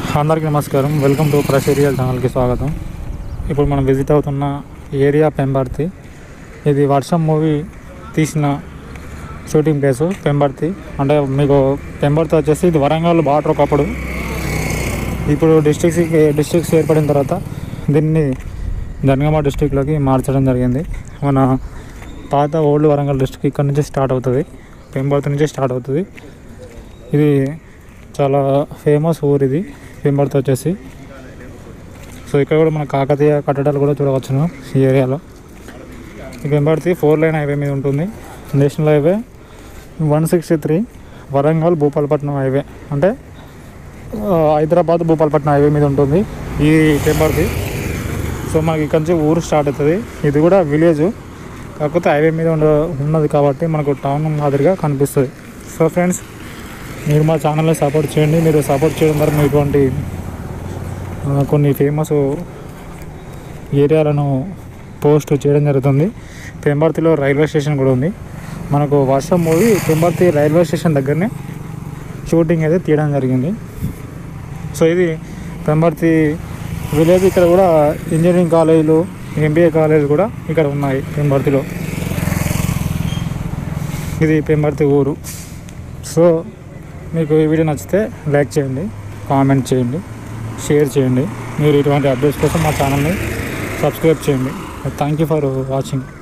అందరికీ నమస్కారం welcome to ప్రషేరియల్ ఛానల్కి స్వాగతం ఇప్పుడు మనం విజిట్ అవుతున్న ఏరియా పెంబర్తి ఇది వర్షం మూవీ తీసిన షూటింగ్ ప్లేసు పెంబర్తి అంటే మీకు పెంబర్తి వచ్చేసి ఇది వరంగల్ బార్డర్ ఒకప్పుడు ఇప్పుడు డిస్ట్రిక్ట్స్ డిస్ట్రిక్ట్స్ ఏర్పడిన తర్వాత దీన్ని జనగామ డిస్ట్రిక్ట్లోకి మార్చడం జరిగింది మన పాత ఓల్డ్ వరంగల్ డిస్ట్రిక్ట్ ఇక్కడ నుంచి స్టార్ట్ అవుతుంది పెంబర్తి నుంచి స్టార్ట్ అవుతుంది ఇది చాలా ఫేమస్ ఊరు ఇది పెంబర్తి వచ్చేసి సో ఇక్కడ కూడా మన కాకతీయ కట్టడాలు కూడా చూడవచ్చును ఈ ఏరియాలో ఈ పెంబర్తి ఫోర్ లైన్ హైవే మీద ఉంటుంది national highway one sixty three Warangal Bhupalapatnam highway అంటే ఆ, హైదరాబాద్ భూపాలపట్నం హైవే మీద ఉంటుంది ఈ పెంబర్తి సో మనకి ఇక్కడ నుంచి ఊరు స్టార్ట్ అవుతుంది ఇది కూడా విలేజ్ కాకపోతే హైవే మీద ఉండ ఉన్నది కాబట్టి మనకు టౌన్ మాదిరిగా కనిపిస్తుంది సో ఫ్రెండ్స్ మీరు మా ఛానల్ని సపోర్ట్ చేయండి మీరు సపోర్ట్ చేయడం ద్వారా మీరు ఇటువంటి ఆ, కొన్ని ఫేమస్ ఏరియాలను పోస్ట్ చేయడం జరుగుతుంది పెంబర్తిలో రైల్వే స్టేషన్ కూడా ఉంది మనకు Varsham movie Pembarthi railway station దగ్గరనే షూటింగ్ అయితే తీయడం జరిగింది సో ఇది పెంబర్తి విలేజ్ ఇక్కడ కూడా ఇంజనీరింగ్ కాలేజీలు ఎంబీఏ కాలేజ్ కూడా ఇక్కడ ఉన్నాయి పెంబర్తిలో ఇది పెంబర్తి ఊరు సో మీకు ఈ వీడియో నచ్చితే లైక్ చేయండి కామెంట్ చేయండి షేర్ చేయండి మీరు ఇటువంటి అప్డేట్స్ కోసం మా ఛానల్ని సబ్స్క్రైబ్ చేయండి థ్యాంక్ యూ ఫర్ వాచింగ్